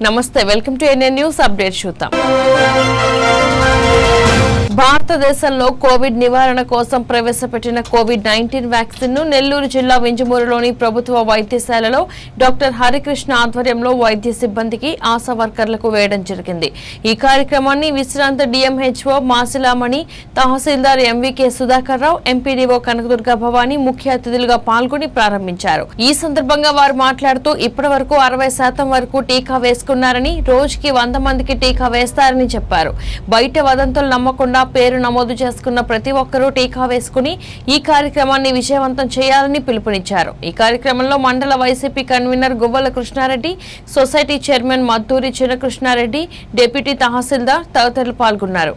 నమస్తే welcome to NN news update చూద్దాం భారతదేశంలో కోవిడ్ నివారణ కోసం ప్రవేశపెట్టిన కోవిడ్ నైన్టీన్ వ్యాక్సిన్ ను నెల్లూరు జిల్లా వింజమూరులోని ప్రభుత్వ వైద్యశాలలో డాక్టర్ హరికృష్ణ ఆధ్వర్యంలో వైద్య సిబ్బందికి ఆశా వర్కర్లకు వేయడం జరిగింది ఈ కార్యక్రమాన్ని విశ్రాంత డిఎంహెచ్ఓ మాసిలామణి తహసీల్దార్ ఎంవికే సుధాకర్ రావు ఎంపీడీఓ కనకదుర్గ భవానీ ముఖ్య అతిథులుగా పాల్గొని ప్రారంభించారు ఈ సందర్భంగా వారు మాట్లాడుతూ ఇప్పటి వరకు అరవై శాతం వరకు టీకా వేసుకున్నారని రోజుకి వంద మందికి టీకా వేస్తారని చెప్పారు బయట వదంతులు నమ్మకుండా పేరు నమోదు చేసుకున్న ప్రతి ఒక్కరూ టీకా వేసుకుని ఈ కార్యక్రమాన్ని విజయవంతం చేయాలని పిలుపునిచ్చారు ఈ కార్యక్రమంలో మండల YCP convener Guvvala Krishna Reddy society chairman Madduri Chinna Krishna Reddy deputy తహసీల్దార్ తదితరులు పాల్గొన్నారు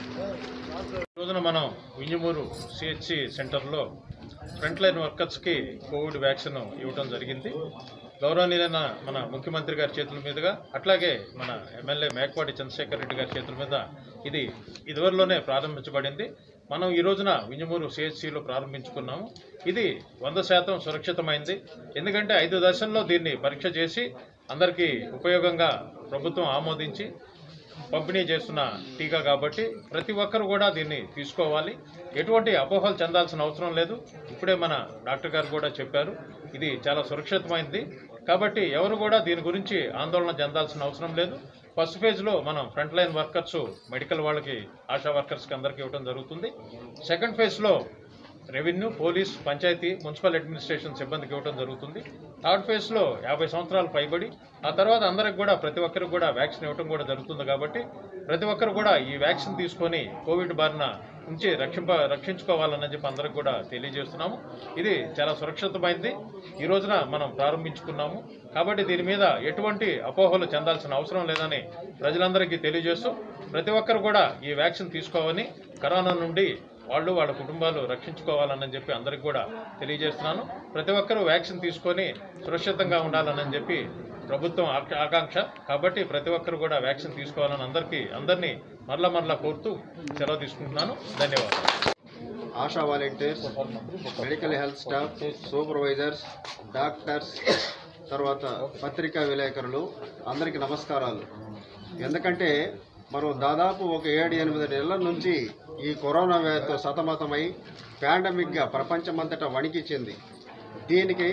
ఈ రోజున మనం వింజమూరు సిహెచ్సి సెంటర్లో ఫ్రంట్ లైన్ వర్కర్స్కి కోవిడ్ వ్యాక్సిన్ ఇవ్వడం జరిగింది గౌరవనీయులైన మన ముఖ్యమంత్రి గారి చేతుల మీదుగా అట్లాగే మన ఎమ్మెల్యే మేకపాటి చంద్రశేఖర్ రెడ్డి గారి చేతుల మీద ఇది ఇదివరలోనే ప్రారంభించబడింది మనం ఈ రోజున వింజమూరు సిహెచ్సిలో ప్రారంభించుకున్నాము ఇది వంద శాతం సురక్షితమైంది ఎందుకంటే ఐదు దశల్లో దీన్ని పరీక్ష చేసి అందరికీ ఉపయోగంగా ప్రభుత్వం ఆమోదించి పంపిణీ చేస్తున్న టీకా కాబట్టి ప్రతి ఒక్కరు కూడా దీన్ని తీసుకోవాలి ఎటువంటి అపోహలు చెందాల్సిన అవసరం లేదు ఇప్పుడే మన డాక్టర్ గారు కూడా చెప్పారు ఇది చాలా సురక్షితమైనది కాబట్టి ఎవరు కూడా దీని గురించి ఆందోళన చెందాల్సిన అవసరం లేదు ఫస్ట్ ఫేజ్లో మనం ఫ్రంట్ లైన్ వర్కర్స్ మెడికల్ వాళ్ళకి ఆశా వర్కర్స్కి అందరికీ ఇవ్వడం జరుగుతుంది సెకండ్ ఫేజ్లో revenue police panchayat municipal administration సిబ్బందికి ఇవ్వడం జరుగుతుంది థర్డ్ ఫేజ్లో యాభై సంవత్సరాలు పైబడి ఆ తర్వాత అందరికి కూడా ప్రతి ఒక్కరికి కూడా వ్యాక్సిన్ ఇవ్వడం కూడా జరుగుతుంది కాబట్టి ప్రతి ఒక్కరు కూడా ఈ వ్యాక్సిన్ తీసుకొని కోవిడ్ బారిన నుంచి రక్షింప రక్షించుకోవాలని చెప్పి అందరికి కూడా తెలియజేస్తున్నాము ఇది చాలా సురక్షితమైంది ఈ రోజున మనం ప్రారంభించుకున్నాము కాబట్టి దీని మీద ఎటువంటి అపోహలు చెందాల్సిన అవసరం లేదని ప్రజలందరికీ తెలియజేస్తూ ప్రతి ఒక్కరు కూడా ఈ వ్యాక్సిన్ తీసుకోవాలని కరోనా నుండి వాళ్ళు వాళ్ళ కుటుంబాలు రక్షించుకోవాలని చెప్పి అందరికి కూడా తెలియజేస్తున్నాను ప్రతి ఒక్కరూ వ్యాక్సిన్ తీసుకొని సురక్షితంగా ఉండాలని చెప్పి ప్రభుత్వం ఆక- ఆకాంక్ష కాబట్టి ప్రతి ఒక్కరు కూడా వ్యాక్సిన్ తీసుకోవాలని అందరికీ అందరినీ మరల మరలా కోరుతూ సెలవు తీసుకుంటున్నాను ధన్యవాదాలు ASHA volunteers medical health staff supervisors doctors తర్వాత పత్రికా విలేకరులు అందరికీ నమస్కారాలు ఎందుకంటే మనం దాదాపు ఒక ఏడు ఎనిమిది నెలల నుంచి ఈ కరోనా వ్యాధితో సతమతమై పాండమిక్గా ప్రపంచమంతటా వణికిచ్చింది దీనికి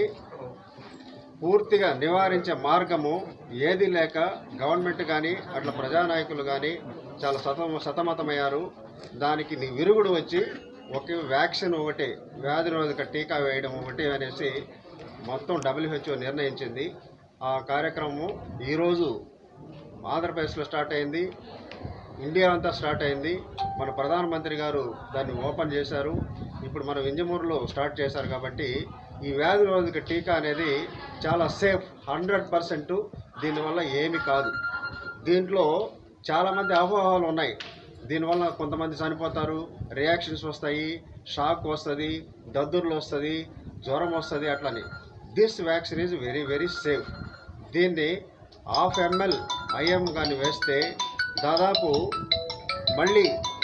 పూర్తిగా నివారించే మార్గము ఏది లేక గవర్నమెంట్ కానీ అట్లా ప్రజానాయకులు కానీ చాలా సతమ సతమతమయ్యారు దానికి ని- విరుగుడు వచ్చి ఒకే వ్యాక్సిన్ ఒకటి వ్యాధి నిరోధక టీకా వేయడం ఒకటి అనేసి మొత్తం డబ్ల్యూహెచ్ఓ నిర్ణయించింది ఆ కార్యక్రమం ఈరోజు ఆంధ్రప్రదేశ్లో స్టార్ట్ అయింది ఇండియా అంతా స్టార్ట్ అయింది మన ప్రధానమంత్రి గారు దాన్ని ఓపెన్ చేశారు ఇప్పుడు మన వింజమూరులో స్టార్ట్ చేశారు కాబట్టి ఈ వ్యాధి నిరోధక టీకా అనేది చాలా సేఫ్ హండ్రెడ్ పర్సెంట్ దీనివల్ల ఏమీ కాదు దీంట్లో చాలామంది అపోహలు ఉన్నాయి దీనివల్ల కొంతమంది చనిపోతారు రియాక్షన్స్ వస్తాయి షాక్ వస్తుంది దద్దుర్లు వస్తుంది జ్వరం వస్తుంది అట్లని this vaccine is very very safe దీన్ని హాఫ్ ఎంఎల్ ఐఎం కానీ వేస్తే దాదాపు మళ్ళీ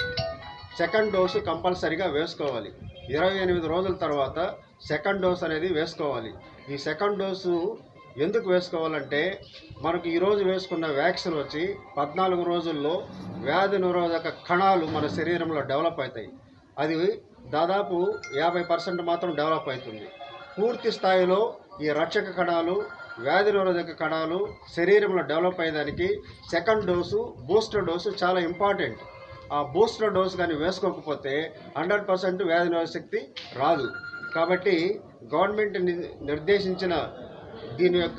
సెకండ్ డోసు కంపల్సరీగా వేసుకోవాలి ఇరవై ఎనిమిది రోజుల తర్వాత సెకండ్ డోస్ అనేది వేసుకోవాలి ఈ సెకండ్ డోసు ఎందుకు వేసుకోవాలంటే మనకు ఈరోజు వేసుకున్న వ్యాక్సిన్ వచ్చి పద్నాలుగు రోజుల్లో వ్యాధి నిరోధక కణాలు మన శరీరంలో డెవలప్ అవుతాయి అది దాదాపు యాభై పర్సెంట్ మాత్రం డెవలప్ అవుతుంది పూర్తి స్థాయిలో ఈ రక్షక కణాలు వ్యాధి నిరోధక కణాలు శరీరంలో డెవలప్ అయ్యేదానికి సెకండ్ డోసు బూస్టర్ డోసు చాలా ఇంపార్టెంట్ ఆ బూస్టర్ డోస్ కానీ వేసుకోకపోతే హండ్రెడ్ పర్సెంట్ వ్యాధి నిరోధక శక్తి రాదు కాబట్టి గవర్నమెంట్ ని- నిర్దేశించిన దీని యొక్క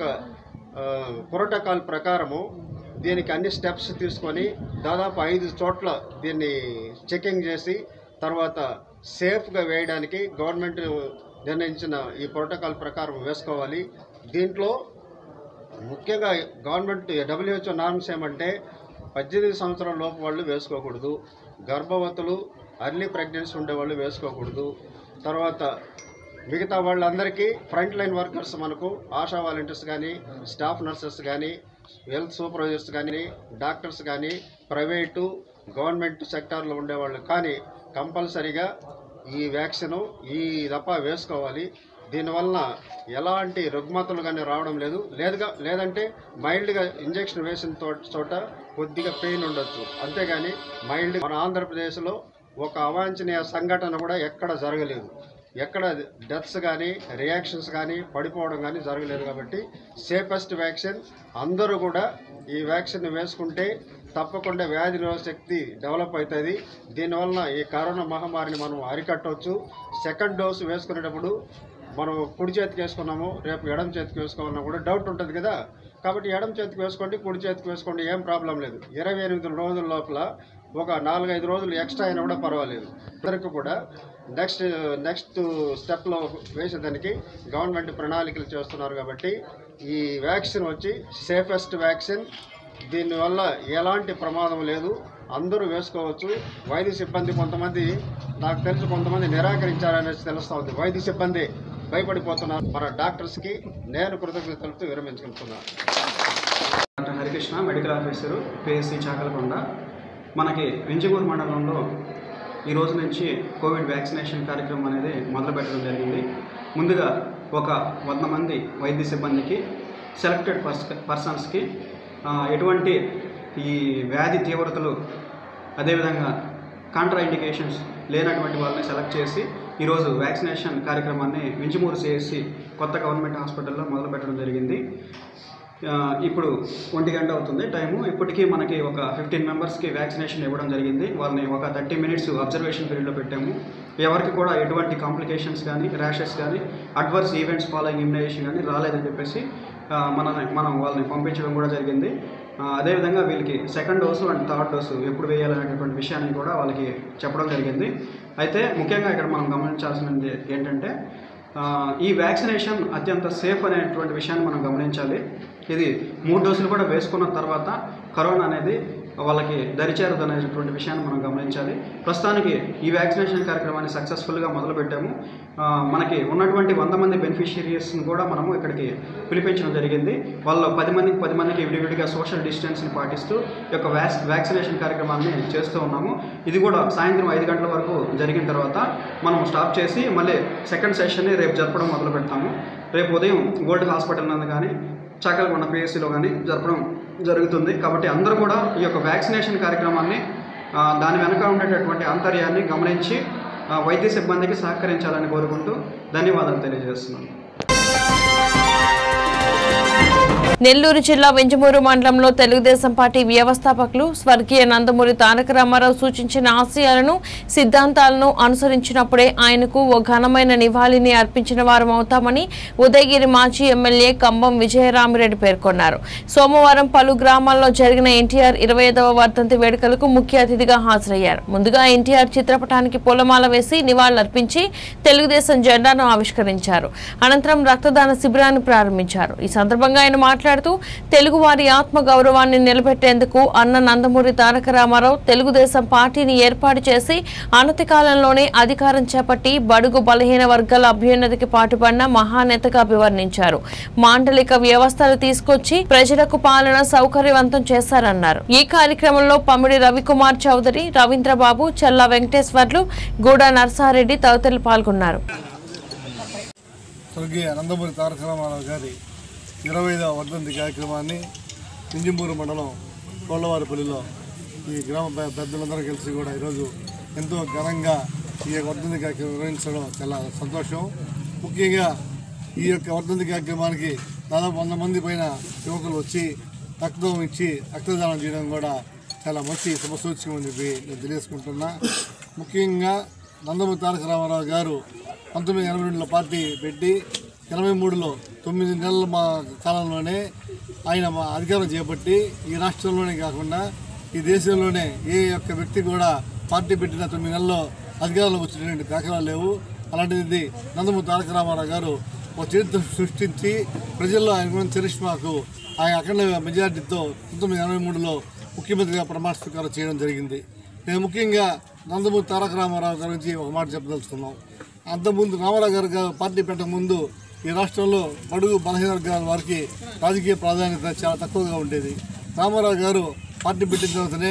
ప్రోటోకాల్ ప్రకారము దీనికి అన్ని స్టెప్స్ తీసుకొని దాదాపు ఐదు చోట్ల దీన్ని చెకింగ్ చేసి తర్వాత సేఫ్గా వేయడానికి గవర్నమెంట్ నిర్ణయించిన ఈ ప్రోటోకాల్ ప్రకారం వేసుకోవాలి దీంట్లో ముఖ్యంగా గవర్నమెంట్ డబ్ల్యూహెచ్ఓ నార్మ్స్ ఏమంటే పద్దెనిమిది సంవత్సరాల లోపు వాళ్ళు వేసుకోకూడదు గర్భవతులు అర్లీ ప్రెగ్నెన్సీ ఉండేవాళ్ళు వేసుకోకూడదు తర్వాత మిగతా వాళ్ళందరికీ ఫ్రంట్ లైన్ వర్కర్స్ మనకు ఆశా వాలంటీర్స్ కానీ స్టాఫ్ నర్సెస్ కానీ హెల్త్ సూపర్వైజర్స్ కానీ డాక్టర్స్ కానీ ప్రైవేటు గవర్నమెంట్ సెక్టార్లో ఉండేవాళ్ళు కానీ కంపల్సరీగా ఈ వ్యాక్సిన్ ఈ దఫా వేసుకోవాలి దీనివలన ఎలాంటి రుగ్మతలు కానీ రావడం లేదు లేదుగా లేదంటే మైల్డ్గా ఇంజెక్షన్ వేసిన తో- చోట కొద్దిగా పెయిన్ ఉండొచ్చు అంతేగాని మైల్డ్ మన ఆంధ్రప్రదేశ్లో ఒక అవాంఛనీయ సంఘటన కూడా ఎక్కడ జరగలేదు ఎక్కడ డెత్స్ కానీ రియాక్షన్స్ కానీ పడిపోవడం కానీ జరగలేదు కాబట్టి సేఫెస్ట్ వ్యాక్సిన్ అందరూ కూడా ఈ వ్యాక్సిన్ వేసుకుంటే తప్పకుండా వ్యాధి నిరోధక శక్తి డెవలప్ అవుతుంది దీనివలన ఈ కరోనా మహమ్మారిని మనం అరికట్టవచ్చు సెకండ్ డోస్ వేసుకునేటప్పుడు మనం కుడి చేతికి వేసుకున్నాము రేపు ఎడం చేతికి వేసుకోవాలన్నా కూడా డౌట్ ఉంటుంది కదా కాబట్టి ఎడం చేతికి వేసుకోండి కుడి చేతికి వేసుకోండి ఏం ప్రాబ్లం లేదు ఇరవై ఎనిమిది రోజుల లోపల ఒక నాలుగైదు రోజులు ఎక్స్ట్రా అయినా కూడా పర్వాలేదు ఇద్దరికి కూడా నెక్స్ట్ నెక్స్ట్ స్టెప్లో వేసేదానికి గవర్నమెంట్ ప్రణాళికలు చేస్తున్నారు కాబట్టి ఈ వ్యాక్సిన్ వచ్చి సేఫెస్ట్ వ్యాక్సిన్ దీనివల్ల ఎలాంటి ప్రమాదం లేదు అందరూ వేసుకోవచ్చు వైద్య సిబ్బంది కొంతమంది నాకు తెలిసి కొంతమంది నిరాకరించారనేసి తెలుస్తూ ఉంది వైద్య సిబ్బంది భయపడిపోతున్నారు మన డాక్టర్స్కి నేను కృతజ్ఞతలు తెలుపుతూ విరమించుకుంటున్నాను doctor Harikrishna medical officer PSC Chakalakonda మనకి వింజమూరు మండలంలో ఈ రోజు నుంచి కోవిడ్ వ్యాక్సినేషన్ కార్యక్రమం అనేది మొదలుపెట్టడం జరిగింది ముందుగా ఒక వంద మంది వైద్య సిబ్బందికి సెలెక్టెడ్ పర్స్ పర్సన్స్కి ఆ, ఎటువంటి ఈ వ్యాధి తీవ్రతలు అదేవిధంగా కాంట్రా ఇండికేషన్స్ లేనటువంటి వాళ్ళని సెలెక్ట్ చేసి ఈరోజు వ్యాక్సినేషన్ కార్యక్రమాన్ని వింజమూరు సిఎస్సి కొత్త గవర్నమెంట్ హాస్పిటల్లో మొదలుపెట్టడం జరిగింది ఆ, ఇప్పుడు ఒంటి గంట అవుతుంది టైము ఇప్పటికీ మనకి ఒక ఫిఫ్టీన్ మెంబర్స్కి వ్యాక్సినేషన్ ఇవ్వడం జరిగింది వాళ్ళని ఒక థర్టీ మినిట్స్ అబ్జర్వేషన్ పీరియడ్లో పెట్టాము ఎవరికి కూడా ఎటువంటి కాంప్లికేషన్స్ కానీ ర్యాషెస్ కానీ అడ్వర్స్ ఈవెంట్స్ ఫాలోయింగ్ ఇమ్యునైజేషన్ కానీ రాలేదని చెప్పేసి ఆ, మన మనం వాళ్ళని పంపించడం కూడా జరిగింది ఆ, అదేవిధంగా వీళ్ళకి second dose and third dose ఎప్పుడు వేయాలనేటువంటి విషయాన్ని కూడా వాళ్ళకి చెప్పడం జరిగింది అయితే ముఖ్యంగా ఇక్కడ మనం గమనించాల్సినది ఏంటంటే ఆ, ఈ వ్యాక్సినేషన్ అత్యంత సేఫ్ అనేటువంటి విషయాన్ని మనం గమనించాలి ఇది మూడు డోసులు కూడా వేసుకున్న తర్వాత కరోనా అనేది వాళ్ళకి దరిచేరదు అనేటువంటి విషయాన్ని మనం గమనించాలి ప్రస్తుతానికి ఈ వ్యాక్సినేషన్ కార్యక్రమాన్ని సక్సెస్ఫుల్గా మొదలుపెట్టాము ఆ, మనకి ఉన్నటువంటి వంద మంది బెనిఫిషియరీస్ని కూడా మనము ఇక్కడికి పిలిపించడం జరిగింది వాళ్ళు పది మందికి పది మందికి విడివిడిగా సోషల్ డిస్టెన్స్ని పాటిస్తూ ఈ యొక్క వ్యాక్స్ వ్యాక్సినేషన్ కార్యక్రమాన్ని చేస్తూ ఉన్నాము ఇది కూడా సాయంత్రం ఐదు గంటల వరకు జరిగిన తర్వాత మనం స్టాప్ చేసి మళ్ళీ సెకండ్ సెషన్ని రేపు జరపడం మొదలు పెడతాము రేపు ఉదయం గోల్డ్ హాస్పిటల్ నందు కానీ చాకలకొండ పిఎస్సిలో కానీ జరపడం జరుగుతుంది కాబట్టి అందరూ కూడా ఈ యొక్క వ్యాక్సినేషన్ కార్యక్రమాన్ని ఆ, దాని వెనక ఉండేటటువంటి ఆంతర్యాన్ని గమనించి ఆ, వైద్య సిబ్బందికి సహకరించాలని కోరుకుంటూ ధన్యవాదాలు తెలియజేస్తున్నాను నెల్లూరు జిల్లా వెంజమూరు మండలంలో తెలుగుదేశం పార్టీ వ్యవస్థాపకులు స్వర్గీయ నందమూరి తారక రామారావు సూచించిన ఆశయాలను సిద్ధాంతాలను అనుసరించినప్పుడే ఆయనకు ఓ ఘనమైన నివాళిని అర్పించిన వారం అవుతామని ఉదయగిరి మాజీ ఎమ్మెల్యే కంబం విజయరామిరెడ్డి పేర్కొన్నారు సోమవారం పలు గ్రామాల్లో జరిగిన ఎన్టీఆర్ ఇరవై ఐదవ వర్ధంతి వేడుకలకు ముఖ్య అతిథిగా హాజరయ్యారు ముందుగా ఎన్టీఆర్ చిత్రపటానికి పూలమాల వేసి నివాళులర్పించి తెలుగుదేశం జెండాను ఆవిష్కరించారు అనంతరం రక్తదాన శిబిరాన్ని ప్రారంభించారు ఈ సందర్భంగా ఆయన మాట్లాడుతూ తెలుగువారి ఆత్మ గౌరవాన్ని నిలబెట్టేందుకు అన్న నందమూరి తారక రామారావు తెలుగుదేశం పార్టీని ఏర్పాటు చేసి అనతి కాలంలోనే అధికారం చేపట్టి బడుగు బలహీన వర్గాల అభ్యున్నతికి పాటుపడిన మహానేతగా అభివర్ణించారు మాండలిక వ్యవస్థలు తీసుకొచ్చి ప్రజలకు పాలన సౌకర్యవంతం చేశారన్నారు ఈ కార్యక్రమంలో పమిడి రవికుమార్ చౌదరి రవీంద్రబాబు చల్లా వెంకటేశ్వర్లు గూడా నర్సారెడ్డి తదితరులు పాల్గొన్నారు స్వర్గీయ నందమూరి తారక రామారావు గారి ఇరవై ఐదవ వర్ధంతి కార్యక్రమాన్ని ఇంజింబూరు మండలం కోళ్ళవారిపల్లిలో ఈ గ్రామ పె- పెద్దలందరూ కలిసి కూడా ఈరోజు ఎంతో ఘనంగా ఈ యొక్క వర్ధంతి కార్యక్రమం నిర్వహించడం చాలా సంతోషం ముఖ్యంగా ఈ యొక్క వర్ధంతి కార్యక్రమానికి దాదాపు వంద మంది పైన యువకులు వచ్చి రక్తం ఇచ్చి రక్తదానం చేయడం కూడా చాలా మంచి శుభసూచకం అని చెప్పి నేను తెలియజేసుకుంటున్నా ముఖ్యంగా నందమూరి తారక రామారావు గారు పంతొమ్మిది ఎనభై రెండులో పార్టీ పెట్టి ఎనభై మూడులో తొమ్మిది నెలల మా కాలంలోనే ఆయన మా అధికారం చేపట్టి ఈ రాష్ట్రంలోనే కాకుండా ఈ దేశంలోనే ఏ ఒక్క వ్యక్తి కూడా పార్టీ పెట్టిన తొమ్మిది నెలల్లో అధికారంలోకి వచ్చినటువంటి దాఖలాలు లేవు అలాంటిది నందమూరి తారక రామారావు గారు ఒక చరిత్ర సృష్టించి ప్రజల్లో ఆయన గురించి చరిష్మాకు ఆయన అఖండ మెజార్టీతో పంతొమ్మిది ఎనభై మూడులో ముఖ్యమంత్రిగా ప్రమాణ స్వీకారం చేయడం జరిగింది నేను ముఖ్యంగా నందమూరి తారక రామారావు గారి గురించి ఒక మాట చెప్పదలుచుకున్నాం అంతకుముందు రామారావు గారు గా- పార్టీ పెట్టక ముందు ఈ రాష్ట్రంలో బడుగు బలహీన వర్గాల వారికి రాజకీయ ప్రాధాన్యత చాలా తక్కువగా ఉండేది రామారావు గారు పార్టీ పెట్టిన తర్వాతనే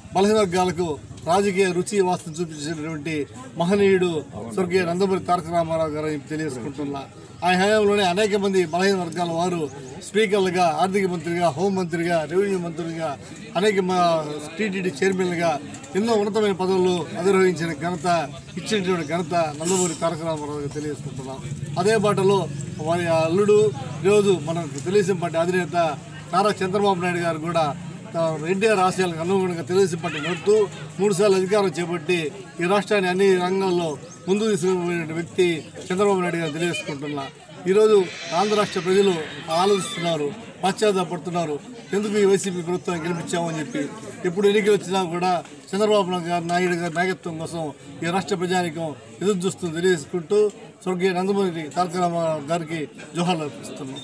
బలహీన వర్గాలకు రాజకీయ రుచి వాస్తు చూపించినటువంటి మహనీయుడు స్వర్గీయ నందమూరి తారక రామారావు గారు తెలియజేసుకుంటున్నా ఆయన హయాంలోనే అనేక మంది బలహీన వర్గాల వారు స్పీకర్లుగా ఆర్థిక మంత్రిగా హోంమంత్రిగా రెవెన్యూ మంత్రులుగా అనేక మా టీటీడీ చైర్మన్లుగా ఎన్నో ఉన్నతమైన పదవులు అధిరోహించిన ఘనత ఇచ్చినటువంటి ఘనత నందమూరి తారక రామారావు గారు తెలియజేసుకుంటున్నాం అదే బాటలో వారి అల్లుడు ఈరోజు మనకు తెలుగుదేశం పార్టీ అధినేత నారా చంద్రబాబు నాయుడు గారు కూడా ఎన్టీఆర్ ఆశయాలకు అనుగుణంగా తెలుగుదేశం పార్టీ నడుపుతూ మూడుసార్లు అధికారం చేపట్టి ఈ రాష్ట్రాన్ని అన్ని రంగాల్లో ముందుకు తీసుకుపోయిన వ్యక్తి చంద్రబాబు నాయుడు గారు తెలియజేసుకుంటున్నా ఈరోజు ఆంధ్ర రాష్ట్ర ప్రజలు ఆలోచిస్తున్నారు పశ్చాత్తాపడుతున్నారు ఎందుకు ఈ వైసీపీ ప్రభుత్వాన్ని గెలిపించామని చెప్పి ఎప్పుడు ఎన్నికలు వచ్చినా కూడా చంద్రబాబు నాయుడు గారు నాయుడు గారి నాయకత్వం కోసం ఈ రాష్ట్ర ప్రజానికం ఎదురు చూస్తూ తెలియజేసుకుంటూ స్వర్గీయ నందమూరి తారక రామారావు గారికి జోహార్లు అర్పిస్తున్నాం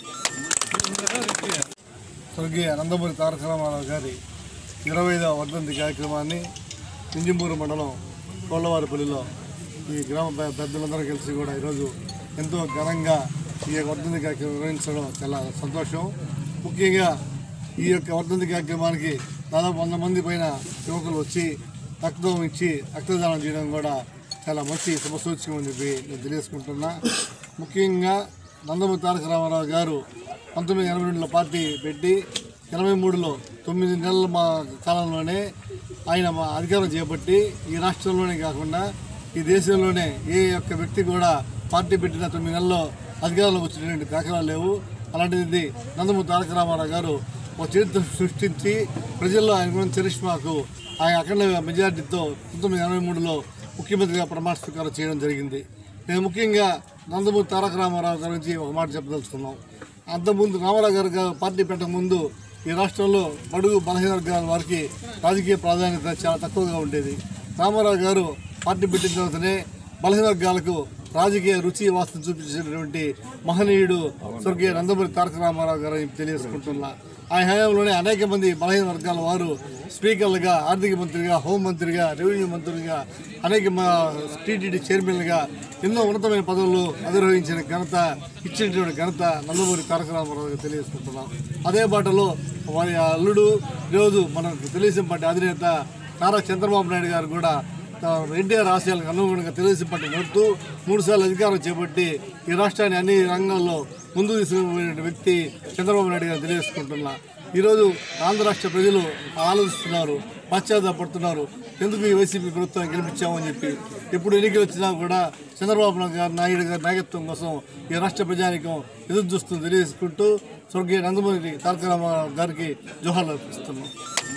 స్వర్గీయ నందమూరి తారక రామారావు గారి ఇరవై ఐదవ వర్ధంతి కార్యక్రమాన్ని ఇంజింబూరు మండలం కోళ్ళవారిపల్లిలో ఈ గ్రామ పె- పెద్దలందరూ కలిసి కూడా ఈరోజు ఎంతో ఘనంగా ఈ యొక్క వర్ధంతి కార్యక్రమం నిర్వహించడం చాలా సంతోషం ముఖ్యంగా ఈ యొక్క వర్ధంతి కార్యక్రమానికి దాదాపు వంద మంది పైన యువకులు వచ్చి రక్తం ఇచ్చి రక్తదానం చేయడం కూడా చాలా మంచి శుభసూచకం అని చెప్పి నేను తెలియజేసుకుంటున్నా ముఖ్యంగా నందమూరి తారక రామారావు గారు పంతొమ్మిది ఎనభై రెండులో పార్టీ పెట్టి ఎనభై మూడులో తొమ్మిది నెలల మా కాలంలోనే ఆయన మా అధికారం చేపట్టి ఈ రాష్ట్రంలోనే కాకుండా ఈ దేశంలోనే ఏ ఒక్క వ్యక్తి కూడా పార్టీ పెట్టిన తొమ్మిది నెలల్లో అధికారంలోకి వచ్చినటువంటి దాఖలాలు లేవు అలాంటిది నందమూరి తారక రామారావు గారు ఒక చరిత్ర సృష్టించి ప్రజల్లో ఆయన ఉన్న చరిష్మాకు ఆయన అఖండ మెజార్టీతో పంతొమ్మిది ఎనభై మూడులో ముఖ్యమంత్రిగా ప్రమాణ స్వీకారం చేయడం జరిగింది నేను ముఖ్యంగా నందమూరి తారక రామారావు గారి గురించి ఒక మాట చెప్పదలుచుకున్నాం అంతకుముందు రామారావు గారు గా- పార్టీ పెట్టక ముందు ఈ రాష్ట్రంలో బడుగు బలహీన వర్గాల వారికి రాజకీయ ప్రాధాన్యత చాలా తక్కువగా ఉండేది రామారావు గారు పార్టీ పెట్టిన తర్వాతనే బలహీన వర్గాలకు రాజకీయ రుచి వాస్తు చూపించినటువంటి మహనీయుడు స్వర్గీయ నందమూరి తారక రామారావు గారు తెలియజేసుకుంటున్నా ఆయన హయాంలోనే అనేక మంది బలహీన వర్గాల వారు స్పీకర్లుగా ఆర్థిక మంత్రిగా హోంమంత్రిగా రెవెన్యూ మంత్రులుగా అనేక మా టీటీడీ చైర్మన్లుగా ఎన్నో ఉన్నతమైన పదవులు అధిరోహించిన ఘనత ఇచ్చినటువంటి ఘనత నందమూరి తారక రామారావు గారు తెలియజేసుకుంటున్నాం అదే బాటలో వారి అల్లుడు ఈరోజు మనకు తెలుగుదేశం పార్టీ అధినేత నారా చంద్రబాబు నాయుడు గారు కూడా ఎన్టీఆర్ ఆశయాలకు అనుగుణంగా తెలుగుదేశం పార్టీ నడుపుతూ మూడుసార్లు అధికారం చేపట్టి ఈ రాష్ట్రాన్ని అన్ని రంగాల్లో ముందుకు తీసుకుపోయిన వ్యక్తి చంద్రబాబు నాయుడు గారు తెలియజేసుకుంటున్నా ఈరోజు ఆంధ్ర రాష్ట్ర ప్రజలు ఆలోచిస్తున్నారు పశ్చాత్తాపడుతున్నారు ఎందుకు ఈ వైసీపీ ప్రభుత్వాన్ని గెలిపించామని చెప్పి ఎప్పుడు ఎన్నికలు వచ్చినా కూడా చంద్రబాబు నాయుడు గారు నాయుడు గారి నాయకత్వం కోసం ఈ రాష్ట్ర ప్రజానికం ఎదురు చూస్తూ తెలియజేసుకుంటూ స్వర్గీయ నందమూరి తారక రామారావు గారికి జోహార్లు అర్పిస్తున్నాం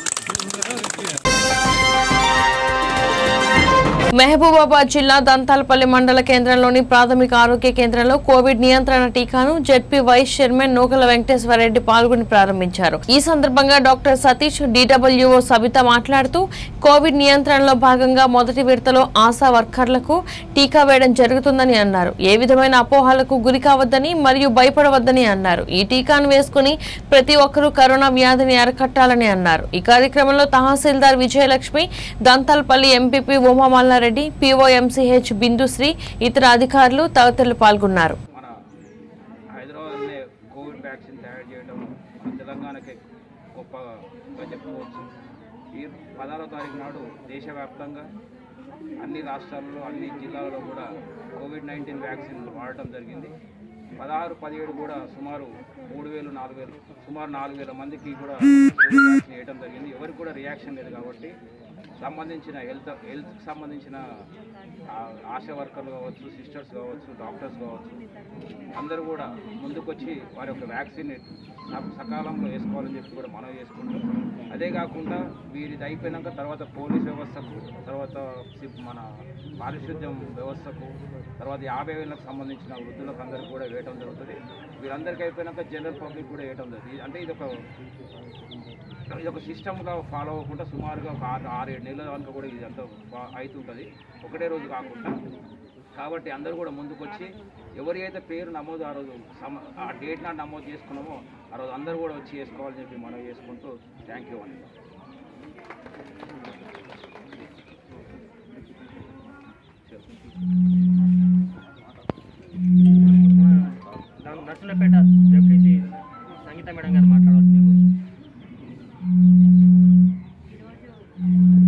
మహబూబాబాద్ జిల్లా దంతాలపల్లి మండల కేంద్రంలోని ప్రాథమిక ఆరోగ్య కేంద్రంలో కోవిడ్ నియంత్రణ టీకాను ZP vice chairman Nukala Venkateswarareddy పాల్గొని ప్రారంభించారు ఈ సందర్భంగా డాక్టర్ సతీష్ డీడబ్ల్యూఓ సబిత మాట్లాడుతూ కోవిడ్ నియంత్రణలో భాగంగా మొదటి విడతలో ఆశా వర్కర్లకు టీకా వేయడం జరుగుతుందని అన్నారు ఏ విధమైన అపోహలకు గురి కావద్దని మరియు భయపడవద్దని అన్నారు ఈ టీకాను వేసుకుని ప్రతి ఒక్కరూ కరోనా వ్యాధిని అరికట్టాలని అన్నారు ఈ కార్యక్రమంలో తహసీల్దార్ విజయలక్ష్మి దంతాలపల్లి ఎంపీపీ ఉమామల్లారెడ్డి పీఓఎంసీహెచ్ బిందుశ్రీ ఇతర అధికారులు తదితరులు పాల్గొన్నారు మన హైదరాబాద్లోనే కోవిడ్ వ్యాక్సిన్ తయారు చేయడం మన తెలంగాణకి గొప్పగా చెప్పుకోవచ్చు ఈ పదహారో తారీఖు నాడు దేశవ్యాప్తంగా అన్ని రాష్ట్రాల్లో అన్ని జిల్లాలలో కూడా కోవిడ్ నైన్టీన్ వ్యాక్సిన్ వాడటం జరిగింది పదహారు పదిహేడు కూడా సుమారు మూడు వేలు నాలుగు వేలు సుమారు నాలుగు వేల మందికి కూడా కోవిడ్ వ్యాక్సిన్ వేయడం జరిగింది ఎవరికి కూడా రియాక్షన్ లేదు కాబట్టి సంబంధించిన హెల్త్ హెల్త్కి సంబంధించిన ఆ, ఆశా వర్కర్లు కావచ్చు సిస్టర్స్ కావచ్చు డాక్టర్స్ కావచ్చు అందరూ కూడా ముందుకొచ్చి వారి యొక్క వ్యాక్సిన్ స- సకాలంలో వేసుకోవాలని చెప్పి కూడా మనం చేసుకుంటాం అదే కాకుండా వీరిది అయిపోయినాక తర్వాత పోలీస్ వ్యవస్థకు తర్వాత సి- మన పారిశుద్ధ్యం వ్యవస్థకు తర్వాత యాభై వేలకు సంబంధించిన వృద్ధులకు అందరికీ కూడా వేయటం జరుగుతుంది వీరందరికీ అయిపోయినాక జనరల్ పబ్లిక్ కూడా వేయటం జరుగుతుంది అంటే ఇది ఒక ఇది ఒక సిస్టమ్గా ఫాలో అవ్వకుండా సుమారుగా ఒక ఆరు ఆరేడు నెలల వరకు కూడా ఇది అంతా ఫా- అవుతుంటుంది ఒకటే రోజు కాకుండా కాబట్టి అందరూ కూడా ముందుకు వచ్చి ఎవరి అయితే పేరు నమోదు ఆ రోజు సమ ఆ డేట్ నాడు నమోదు చేసుకున్నామో ఆ రోజు అందరూ కూడా వచ్చి చేసుకోవాలని చెప్పి మనం చేసుకుంటూ థ్యాంక్ యూ అండి నర్సులపేట జెడ్పీసీ సంగీత మేడం గారు మాట్లాడవలసింది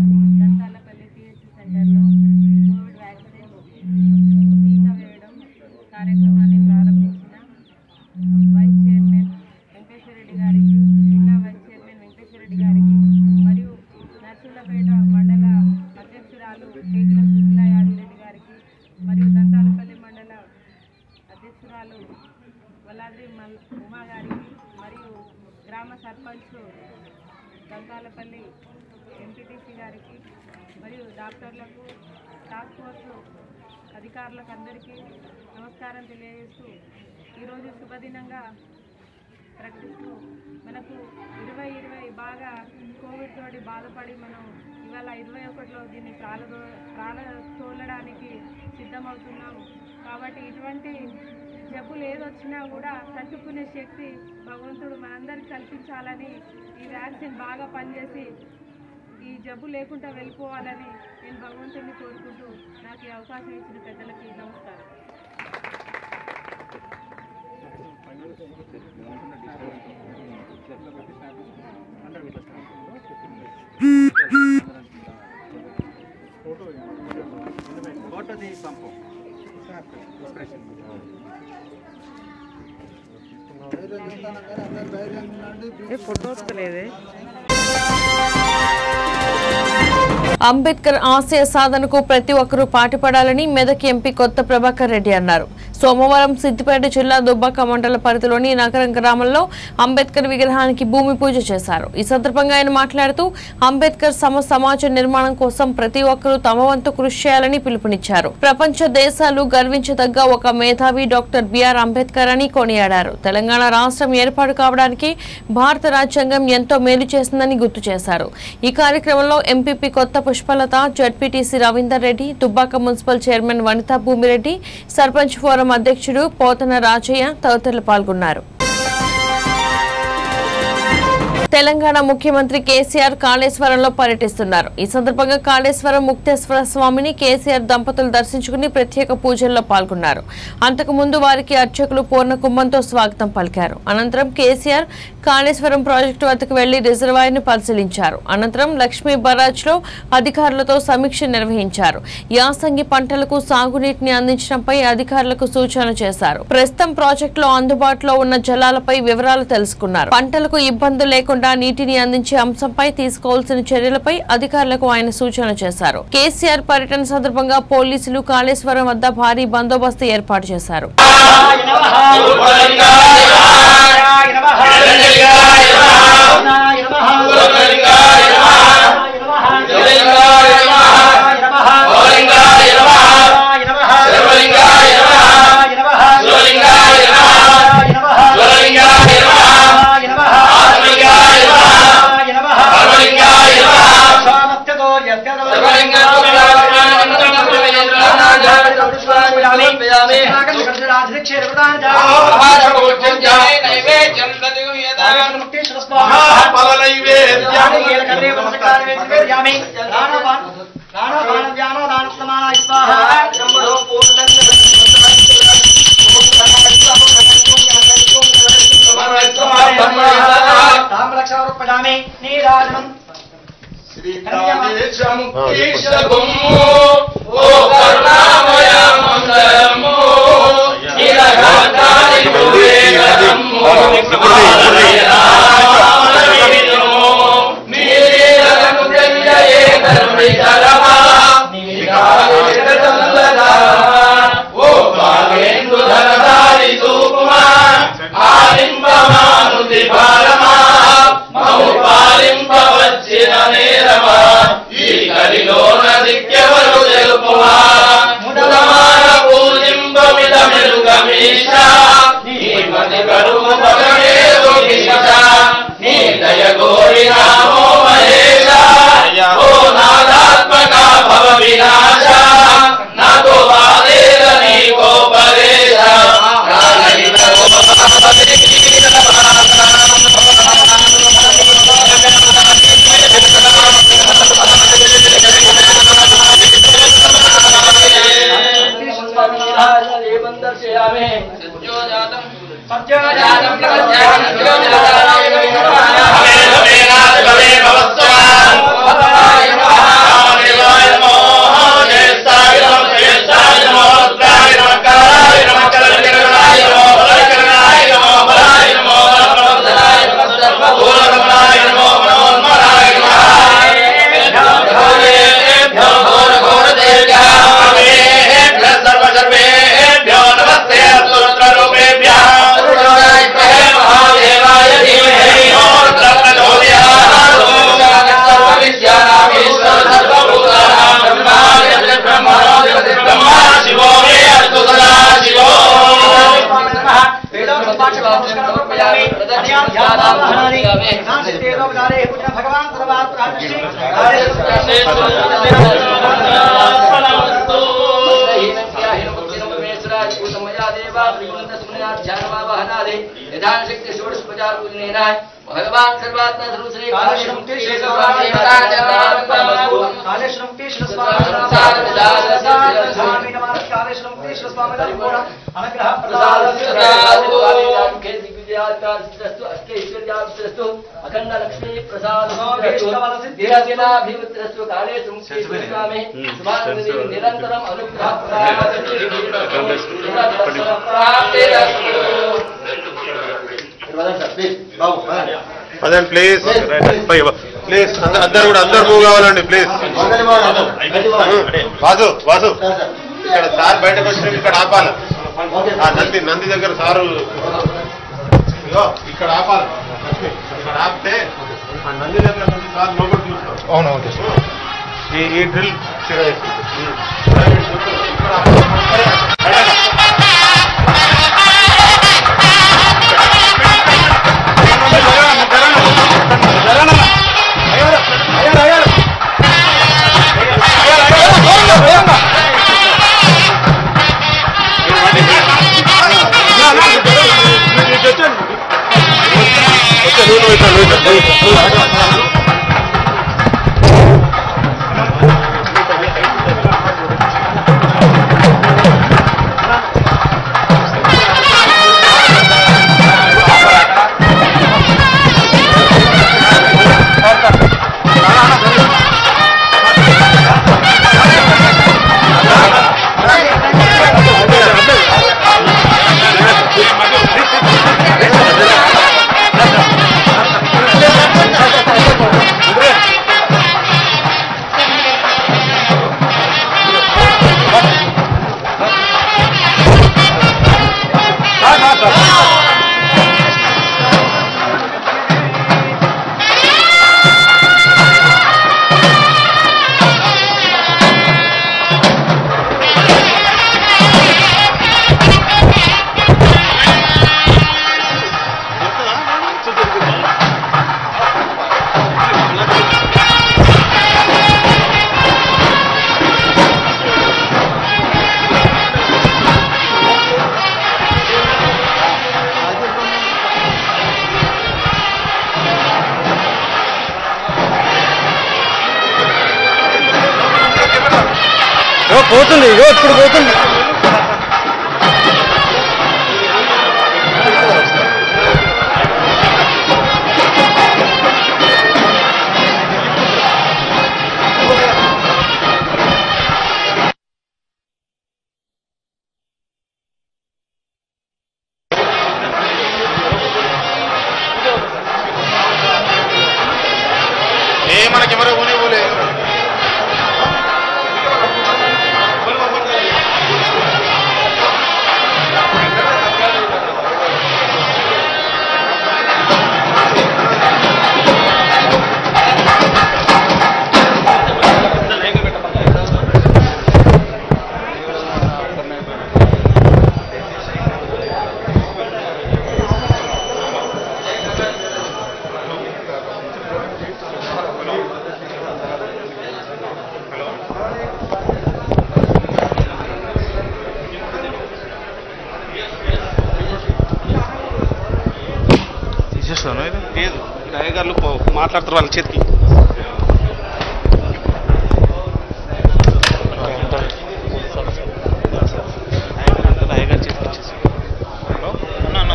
యాదాద్రి మల్ ఉమా గారికి మరియు గ్రామ సర్పంచ్ దంతాలపల్లి ఎంపీటీసీ గారికి మరియు డాక్టర్లకు టాస్క్ ఫోర్స్ అధికారులకు అందరికీ నమస్కారం తెలియజేస్తూ ఈరోజు శుభదినంగా ప్రకటిస్తూ మనకు ఇరవై ఇరవై బాగా కోవిడ్ తోటి బాధపడి మనం ఇవాళ ఇరవై ఒకటిలో దీన్ని ప్రాణ ప్రాణ తోలడానికి సిద్ధమవుతున్నాం కాబట్టి ఇటువంటి జబ్బులు ఏదొచ్చినా కూడా తట్టుకునే శక్తి భగవంతుడు మనందరికి కల్పించాలని ఈ వ్యాక్సిన్ బాగా పనిచేసి ఈ జబ్బు లేకుండా వెళ్ళిపోవాలని నేను భగవంతుడిని కోరుకుంటూ నాకు ఈ అవకాశం ఇచ్చిన పెద్దలకి నమస్కారం ఫోటో తీసి పంపు అంబేద్కర్ ఆశయ సాధనకు ప్రతి ఒక్కరూ పాటుపడాలని మెదక్ ఎంపీ కొత్త ప్రభాకర్ రెడ్డి అన్నారు సోమవారం సిద్దిపేట జిల్లా దుబ్బాక మండల పరిధిలోని నగరం గ్రామంలో అంబేద్కర్ విగ్రహానికి భూమి పూజ చేశారు ఈ సందర్భంగా ఆయన మాట్లాడుతూ అంబేద్కర్ సమ సమాజ నిర్మాణం కోసం ప్రతి ఒక్కరూ తమ వంతు కృషి చేయాలని పిలుపునిచ్చారు ప్రపంచ దేశాలు గర్వించదగ్గ ఒక మేధావి డాక్టర్ బిఆర్ అంబేద్కర్ అని కొనియాడారు తెలంగాణ రాష్ట్రం ఏర్పాటు కావడానికి భారత రాజ్యాంగం ఎంతో మేలు చేసిందని గుర్తు చేశారు ఈ కార్యక్రమంలో MPP Kotha Pushpalatha ZPTC Ravinder Reddy Dubbaka municipal chairman Vanitha Bhumireddy sarpanch forum అధ్యక్షుడు పోతన రాజయ్య తదితరులు పాల్గొన్నారు తెలంగాణ ముఖ్యమంత్రి కేసీఆర్ కాళేశ్వరంలో పర్యటిస్తున్నారు ఈ సందర్భంగా కాళేశ్వరం ముక్తేశ్వర స్వామిని కేసీఆర్ దంపతులు దర్శించుకుని ప్రత్యేక పూజల్లో పాల్గొన్నారు అంతకు ముందు వారికి అర్చకులు పూర్ణ కుంభంతో స్వాగతం పలికారు అనంతరం కేసీఆర్ కాళేశ్వరం ప్రాజెక్టు వద్దకు వెళ్లి రిజర్వాయర్ను పరిశీలించారు అనంతరం లక్ష్మీ బరాజ్ లో అధికారులతో సమీక్ష నిర్వహించారు యాసంగి పంటలకు సాగునీటిని అందించడంపై అధికారులకు సూచనలు చేశారు ప్రస్తుతం ప్రాజెక్టులో అందుబాటులో ఉన్న జలాలపై వివరాలు తెలుసుకున్నారు పంటలకు ఇబ్బందులు లేకుండా నీటిని అందించే అంశంపై తీసుకోవాల్సిన చర్యలపై అధికారులకు ఆయన సూచనలు చేశారు కేసీఆర్ పర్యటన సందర్భంగా పోలీసులు కాళేశ్వరం వద్ద భారీ బందోబస్తు ఏర్పాటు చేశారు సర్వేభ్యో నమస్తే భగవాన్ సర్వాత్మ శ్రీ అఖండ లక్ష్మీ ప్రసాద కాళే స్వామి నిరంతరం అనుగ్రహ పదండి ప్లీజ్ ప్లీజ్ అందరు కూడా అందరు మూవ్ కావాలండి ప్లీజ్ వాసు వాసు ఇక్కడ సార్ బయటకు వచ్చిన ఇక్కడ ఆపాలి ఆ నంది నంది దగ్గర సారు ఇగో ఇక్కడ ఆపాలి లక్ష్మి, ఇక్కడ ఆపితే ఆ నంది దగ్గర నుంచి సార్ లోపల చూస్తాం అవును ఓకే ఈ ఈ డ్రిల్ పోతుంది ఇగో ఇప్పుడు పోతుంది ఏ మనకి ఎవరో ఊనే ఊలే తీసేస్తాను లేదు అయ్యగారులు మాట్లాడతారు వాళ్ళ చేతికి అయ్యగారి చేతికి ఇచ్చేసి హలో అన్న అన్న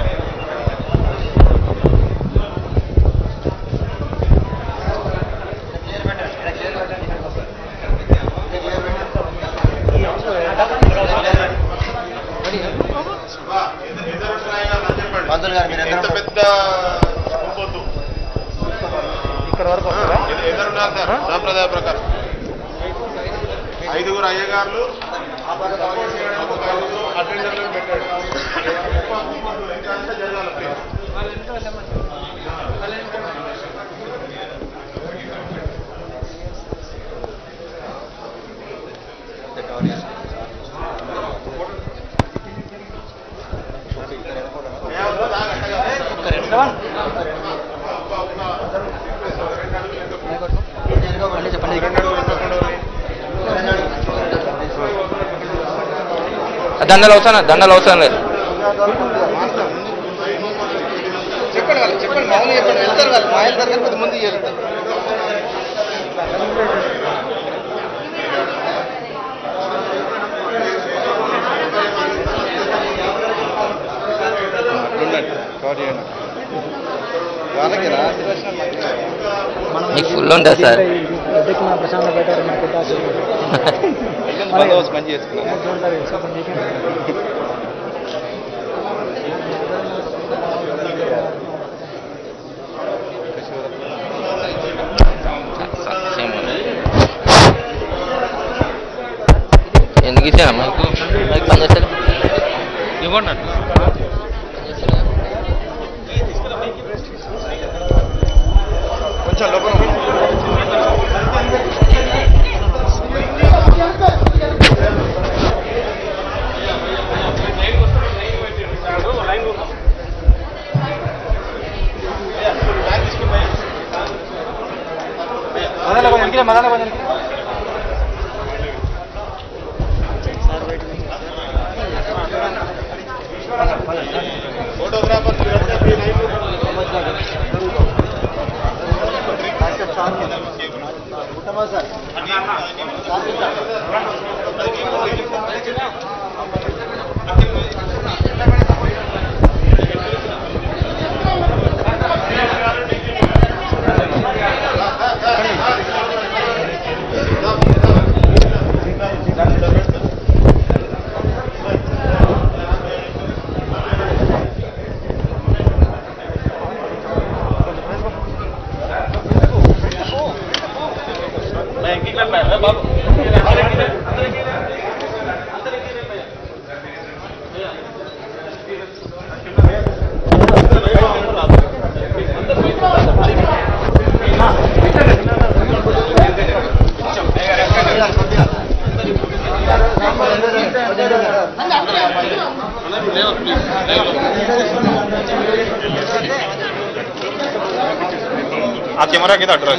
ఎంత పెద్ద గుంపొద్దు. ఎ- ఎదురున్నారు సార్ సాంప్రదాయ ప్రకారం ఐదుగురు అయ్యగారులు ఒక ఐదుగురు అటెండర్లను పెట్టాడు ఇదంతా జరగాలి ప్లీజ్. దండలు అవసరం దండలు అవసరం లేదు చెప్పండి వాళ్ళు చెప్పండి మామూలుగా చెప్పండి వెళ్తారు వాళ్ళు మా వెళ్తారు కానీ కొద్ది ముందు వెళ్తారు వాళ్ళకి రాత్రి మీకు ఫుల్ ఉంటుంది సార్ బందోబస్తు మంచి చేసుకున్నాం ఎందుకు ఇచ్చాను మైకు మైక్ పని చేస్తారు ఇవ్వండి కొంచెం లోపల ఆ కెమెరా కింద అడ్డు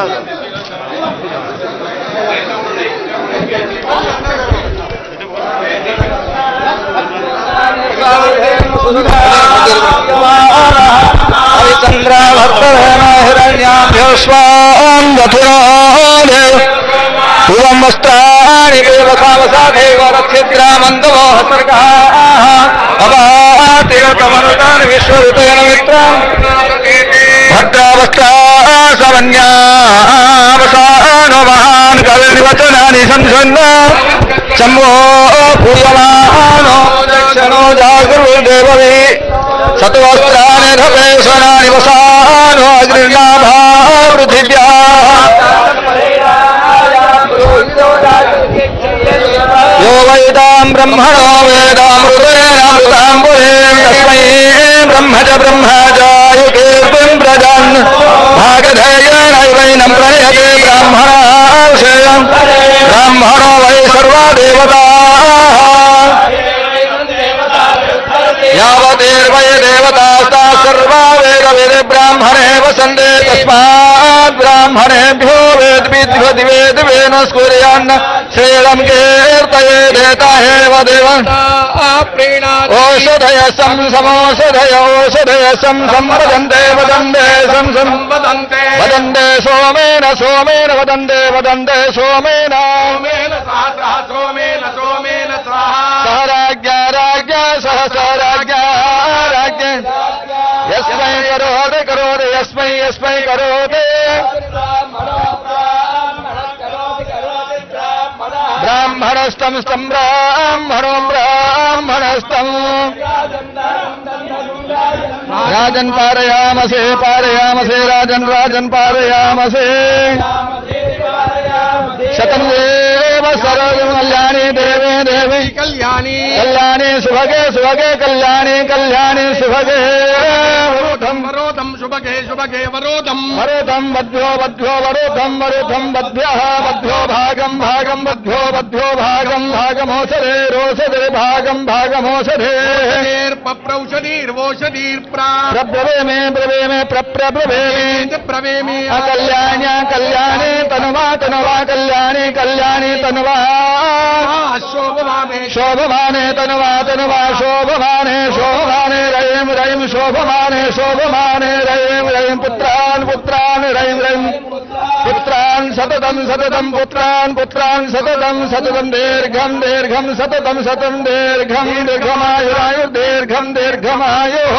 పూర్వం వస్త్రాణి దేవకామసాధైవ రక్షిద్రామందవో అవాతిరతమనుతాని విశ్వరుతయన మిత్రం భద్రావస్త్రాసవన్యావసానో మహాన్ కవివచనాని సంసన్న చంబో పూయమానో దక్షిణో జాగృదేవవి సత్వస్త్రాని ధపేశ్వరాని వసానో అగ్నిర్నాభా పృథివ్యా यो वैदां ब्रह्मणो वेदामृतेनामृताम्बुरें तस्मै ब्रह्म च ब्रह्मजायुकीर्तिं प्रजन् भागधेयेनैवैनं प्रणयते ब्राह्मणाशयम् ब्राह्मणो वै सर्वा देवताः यावदेर्वै देवतास्ता सर्वा वेदविद ब्राह्मणे वसन्ते तस्मात् ब्राह्मणेभ्यो वेद्विद्व दिवेद वेन स्कुर्यान्न श्रेयं कीर्तये देता हेव देव ओषधय सं समोषधय ओषधय सं संवदन्ते वदन्ते सं सं वदन्ते वदन्ते सोमेन सोमेन वदन्ते वदन्ते सोमेन सोमेन सोमेन सह राज्ञा राज्ञा सह सह राज्ञा राज्ञ यस्मै करोति करोति यस्मै यस्मै करोति ब्राह्मणस्तं स्तं ब्राह्मणो ब्राह्मणस्तं राजन् पारयामसे पारयामसे राजन् राजन् पारयामसे शतं देव सर्वं कल्याणी देवे देवे कल्याणी कल्याणी सुभगे सुभगे कल्याणी कल्याणी सुभगे वरोधं वरोधं शुभगे शुभगे वरोधं वरोधं वध्यो वध्यो वरोधं वरोधं वध्यः वध्यो भागं भागं वध्यो वध्यो भागं भागमोषधे रोषधे भागं भागमोषधे పప్రౌషధీర్వోషధీర్ప్రా प्रब्रवे मे ब्रवे मे प्रप्रब्रवे मे బ్రవే మే कल्याण्या कल्याणे तनुवा तनुवा कल्याणे कल्याणे तनुवा శోభమానే शोभमाने तनुवा तनुवा शोभमाने शोभमाने रयिं रयिं शोभमाने शोभमाने रयिं रयिं पुत्रान् पुत्रान् रयिं रयिं पुत्रान् सततं सततं पुत्रान् पुत्रान् सततं सततं दीर्घं दीर्घं सततं सतं दीर्घं दीर्घमायुरायुर्दीर्घं दीर्घमायुः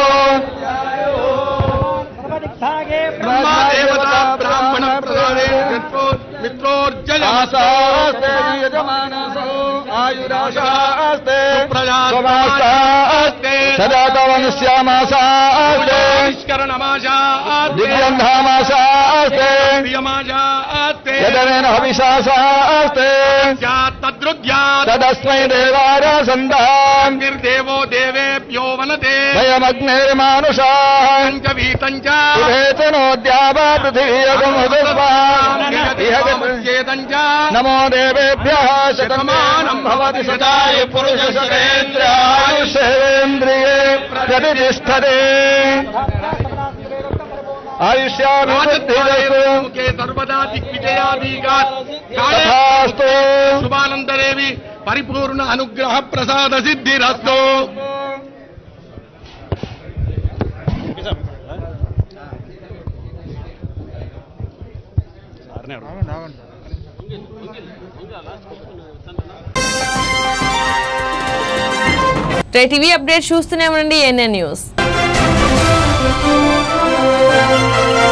బ్రహ్మదేవత బ్రాహ్మణ ప్రదానే మిత్రోర్జయ आशास्ते यजमानसो आयुराशास्ते स्वमास्तास्ते सदा तवनुष्यामासास्ते दिव्यन्धामासास्ते यदनेन हविषासास्ते तदस्मै देवारासन्दाम् నిర్దేవో దేవేభ్యో వనదే भयमग्निर्मानुषाः పంచవీతంచ सुभेतनोद्यावा पृथिवीयगमुदस्मात् नमो देवेभ्यः शतमानं भवति सदाय पुरुषशरेन्द्रियायुषेन्द्रिये प्रतिष्ठते आयुष्याभिवृद्धिरस्तु ముఖే సర్వదా దిగ్విజయాదిగా तथास्तु శుభానందదేవి పరిపూర్ణ అనుగ్రహ ప్రసాద సిద్ధిరస్తు టీవీ అప్డేట్ చూస్తూనే ఉండండి ఎన్ఎన్ న్యూస్